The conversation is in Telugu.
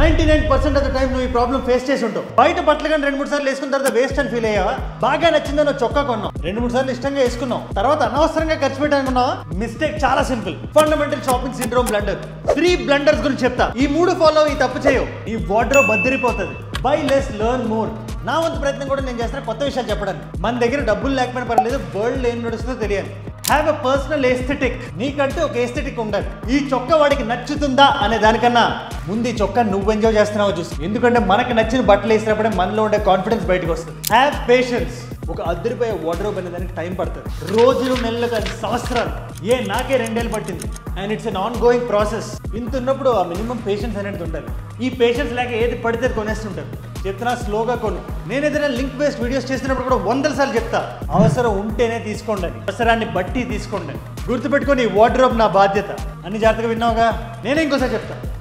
Ninety nine percent of the time నువ్వు ఈ ప్రాబ్లం ఫేస్ చేసి ఉంటావు బయట బట్టలు కానీ రెండు మూడు సార్లు వేసుకున్న తర్వాత వేస్ట్ అని ఫీల్ అయ్యావా బాగా నచ్చిందని నువ్వు చొక్కా కొన్నావు రెండు మూడు సార్లు ఇష్టంగా వేసుకున్నావు తర్వాత అనవసరంగా ఖర్చు పెట్టాలనుకున్నావా మిస్టేక్ చాలా simple fundamental shopping syndrome blunder three blunders గురించి చెప్తా ఈ మూడు ఫాలో ఈ తప్పు చేయవు ఈ వార్డ్రోబ్ బద్దరిపోతుంది బై లెస్ లెర్న్ మోర్ నా వంతు ప్రయత్నం కూడా నేను చేస్తున్నా కొత్త విషయాలు చెప్పడానికి మన దగ్గర డబ్బులు లేకపోయినా పర్లేదు వరల్డ్ ఏం నడుస్తుందో తెలియాలి హ్యావ్ ఎ పర్సనల్ ఎస్థెటిక్ నీకంటే ఒక ఎస్థెటిక్ ఉండాలి ఈ చొక్కా వాడికి నచ్చుతుందా అనే దానికన్నా ముందు ఈ చొక్కా నువ్వు ఎంజాయ్ చేస్తున్నావో చూసి ఎందుకంటే మనకి నచ్చిన బట్టలు వేసినప్పుడే మనలో ఉండే కాన్ఫిడెన్స్ బయటకు వస్తుంది హ్యావ్ పేషెన్స్ ఒక అద్దరిపోయే వార్డ్రోబ్ అనే దానికి టైం పడుతుంది రోజులు నెలలు కాదు సంవత్సరాలు ఏ నాకే రెండేళ్ళు పట్టింది and it's an ongoing process ఇంత ఉన్నప్పుడు ఆ మినిమం పేషెన్స్ అనేది ఉండాలి ఈ పేషెన్స్ లేక ఏది పడితే అది కొనేస్తుంటారు చెప్తున్నా స్లోగా కొను నేను ఏదైనా లింక్ బేస్డ్ వీడియోస్ చేసినప్పుడు కూడా వందల సార్లు చెప్తా అవసరం ఉంటేనే తీసుకోండి అని. అవసరాన్ని బట్టి తీసుకోండి అని. గుర్తుపెట్టుకొని ఈ వార్డ్రోబ్ నా బాధ్యత అన్ని జాగ్రత్తగా విన్నావుగా నేనే ఇంకోసారి చెప్తా